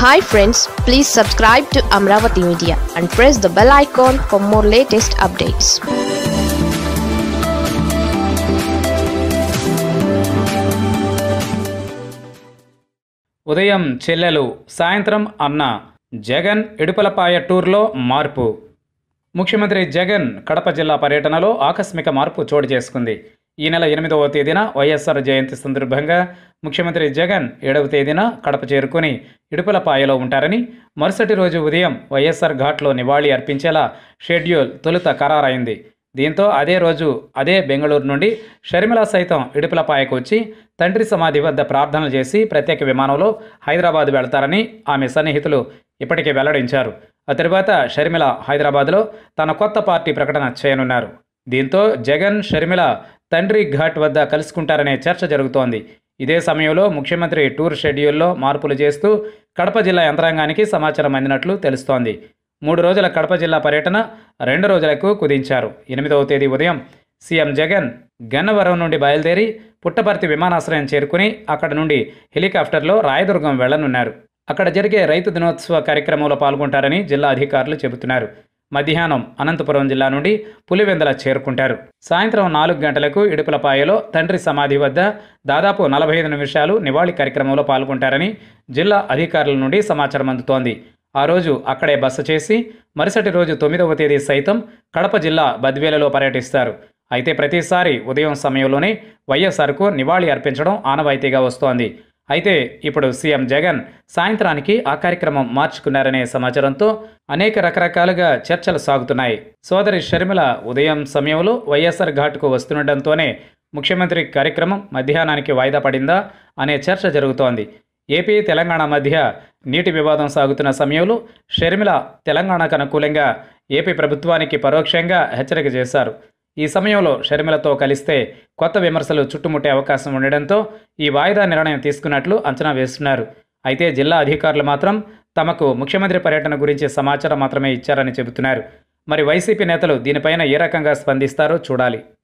hi friends please subscribe to Amaravati media and press the bell icon for more latest updates ఉదయం చెల్లెలు సాయంత్రం అన్న జగన్ ఇడుపలపాయ టూర్లో మార్పు ముఖ్యమంత్రి జగన్ కడప జిల్లా పర్యటనలో ఆకస్మిక మార్పు చోటు చేసుకుంది ఈ నెల ఎనిమిదవ తేదీన వైఎస్ఆర్ జయంతి సందర్భంగా ముఖ్యమంత్రి జగన్ ఏడవ తేదీన కడప చేరుకుని ఇడుపలపాయలో ఉంటారని మరుసటి రోజు ఉదయం వైఎస్ఆర్ ఘాట్లో నివాళి అర్పించేలా షెడ్యూల్ తొలుత ఖరారైంది దీంతో అదే రోజు అదే బెంగళూరు నుండి షర్మిల సైతం ఇడుపులపాయకు వచ్చి తండ్రి సమాధి వద్ద ప్రార్థనలు చేసి ప్రత్యేక విమానంలో హైదరాబాద్ వెళతారని ఆమె సన్నిహితులు ఇప్పటికే వెల్లడించారు ఆ తరువాత షర్మిల హైదరాబాద్లో తన కొత్త పార్టీ ప్రకటన చేయనున్నారు దీంతో జగన్ షర్మిల తండ్రి ఘాట్ వద్ద కలుసుకుంటారనే చర్చ జరుగుతోంది ఇదే సమయంలో ముఖ్యమంత్రి టూర్ షెడ్యూల్లో మార్పులు చేస్తూ కడప జిల్లా యంత్రాంగానికి సమాచారం అందినట్లు తెలుస్తోంది మూడు రోజుల కడప జిల్లా పర్యటన రెండు రోజులకు కుదించారు ఎనిమిదవ తేదీ ఉదయం సీఎం జగన్ గన్నవరం నుండి బయలుదేరి పుట్టపర్తి విమానాశ్రయం చేరుకుని అక్కడ నుండి హెలికాప్టర్లో రాయదుర్గం వెళ్లనున్నారు అక్కడ జరిగే రైతు దినోత్సవ కార్యక్రమంలో పాల్గొంటారని జిల్లా అధికారులు చెబుతున్నారు మధ్యాహ్నం అనంతపురం జిల్లా నుండి పులివెందల చేరుకుంటారు సాయంత్రం నాలుగు గంటలకు ఇడుపులపాయలో తండ్రి సమాధి వద్ద దాదాపు నలభై ఐదు నిమిషాలు నివాళి కార్యక్రమంలో పాల్గొంటారని జిల్లా అధికారుల నుండి సమాచారం అందుతోంది ఆ రోజు అక్కడే బస చేసి మరుసటి రోజు తొమ్మిదవ తేదీ సైతం కడప జిల్లా బద్వేలలో పర్యటిస్తారు అయితే ప్రతిసారి ఉదయం సమయంలోనే వైఎస్ఆర్కు నివాళి అర్పించడం ఆనవాయితీగా వస్తోంది అయితే ఇప్పుడు సీఎం జగన్ సాయంత్రానికి ఆ కార్యక్రమం మార్చుకున్నారనే సమాచారంతో అనేక రకరకాలుగా చర్చలు సాగుతున్నాయి సోదరి షర్మిల ఉదయం సమయంలో వైఎస్ఆర్ ఘాట్కు వస్తుండటంతోనే ముఖ్యమంత్రి కార్యక్రమం మధ్యాహ్నానికి వాయిదా పడిందా అనే చర్చ జరుగుతోంది ఏపీ తెలంగాణ మధ్య నీటి వివాదం సాగుతున్న సమయంలో షర్మిల తెలంగాణకు అనుకూలంగా ఏపీ ప్రభుత్వానికి పరోక్షంగా హెచ్చరిక చేశారు ఈ సమయంలో షర్మిలతో కలిస్తే కొత్త విమర్శలు చుట్టుముట్టే అవకాశం ఉండడంతో ఈ వాయిదా నిర్ణయం తీసుకున్నట్లు అంచనా వేస్తున్నారు అయితే జిల్లా అధికారులు మాత్రం తమకు ముఖ్యమంత్రి పర్యటన గురించి సమాచారం మాత్రమే ఇచ్చారని చెబుతున్నారు మరి వైసీపీ నేతలు దీనిపైన ఏ రకంగా స్పందిస్తారో చూడాలి